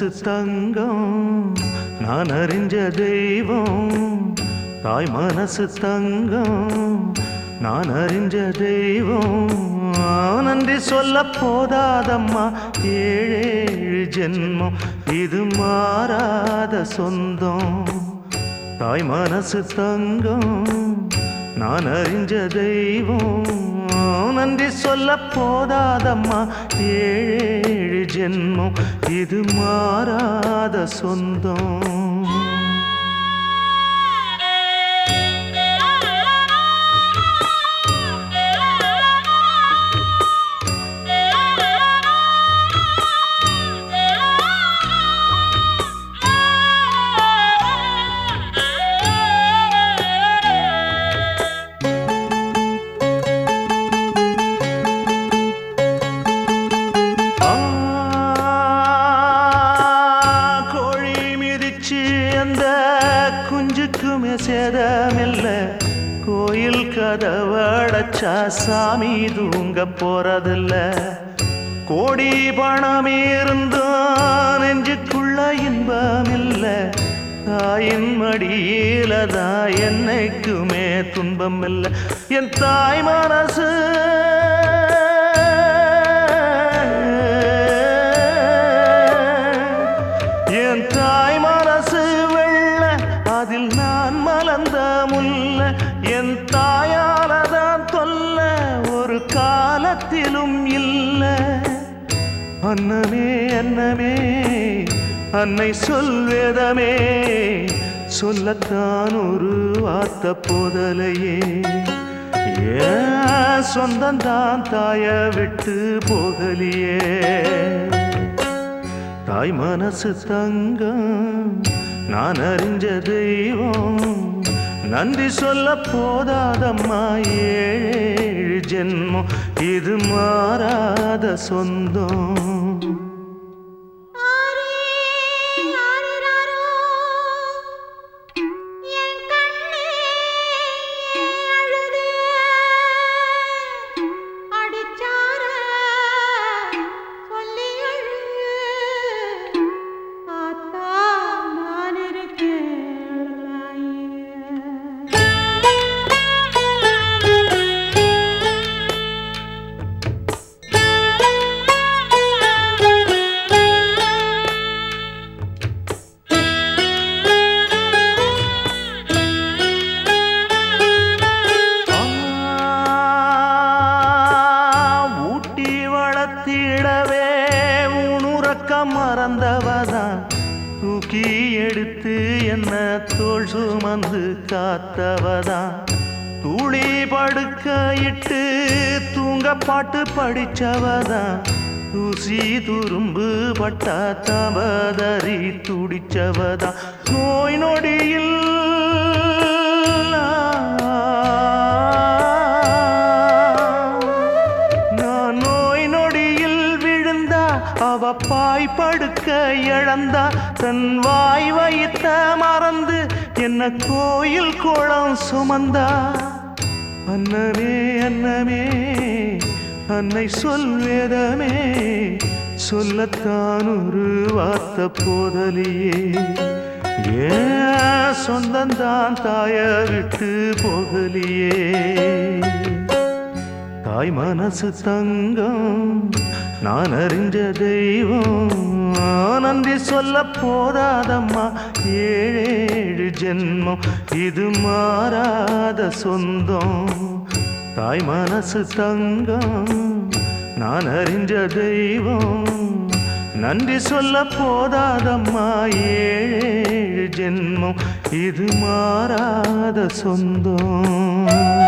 தங்கம் நான் அறிஞ்ச தெய்வம் தாய் மனசு தங்கம் நான் அறிஞ்ச தெய்வம் நன்றி சொல்ல போதாதம்மா ஏழேழு ஜென்மம் இது மாறாத சொந்தம் தாய் மனசு தங்கம் நான் அறிஞ்ச தெய்வம் நன்றி சொல்ல போதாதம்மா ஏழேழு ஜென்மம் இது மாறாத சொந்தம் ஆ, கோழி மிதிச்சு அந்த குஞ்சுக்குமே சேதமில்ல கோயில் கதவடைச்சா சாமி தூங்க போறதில்ல கோடி பணம் இருந்தும் நெஞ்சுக்குள்ள இன்பமில்ல தாயின் மடியில தான் என்னைக்குமே துன்பம் இல்லை என் தாய் மனசு என் தாய் மனசு வெள்ள அதில் நான் மலர்ந்த முல்ல என் தாயாலதான் தொல்ல ஒரு காலத்திலும் இல்லை அன்னமே அன்னமே அன்னை சொல்வேதமே சொல்லத்தான் ஒரு வார்த்தை போதலையே ஏன் சொந்தந்தான் தாய விட்டு போகலியே தாய் மனசு தங்கம் நான் அறிஞ்ச தெய்வம் நன்றி சொல்ல போதாதம்மா ஏழு ஜென்மம் இது மாறாத சொந்தம் ஆரே ஆரராரோ என் கண்ணே அழுதே அடிச்சார சொல்லி அழு ஆத்தா நான் ஊட்டி வளர்த்திடவே உணுறக்கம் மறந்தவதான் தூக்கி எடுத்து என்ன தோள் சுமந்து காத்தவதான் துளி படுக்க இட்டு தூங்க பாட்டு படிச்சவதான் தூசி துரும்பு பட்டா தவதறி துடிச்சவதான் நோய் நொடியில் நான் நோய் நொடியில் விழுந்தா அவ பாய் படுக்க இழந்தா தன் வாய் வைத்த மறந்து என்ன கோயில் குளம் சுமந்தா அன்னமே அன்னமே அன்னை சொல்வேதமே சொல்லத்தான் ஒரு வார்த்தை போதலியே ஏன் சொந்தந்தான் தாய விட்டு போகலியே தாய் மனசு தங்கம் நான் அறிஞ்ச தெய்வம் நன்றி சொல்ல போதாதம்மா ஏழேழு ஜென்மம் இது மாறாத சொந்தம் தாய் மனசு தங்கம் நான் அறிஞ்ச தெய்வம் நன்றி சொல்ல போதாதம்மா ஏழேழு ஜென்மம் இது மாறாத சொந்தம்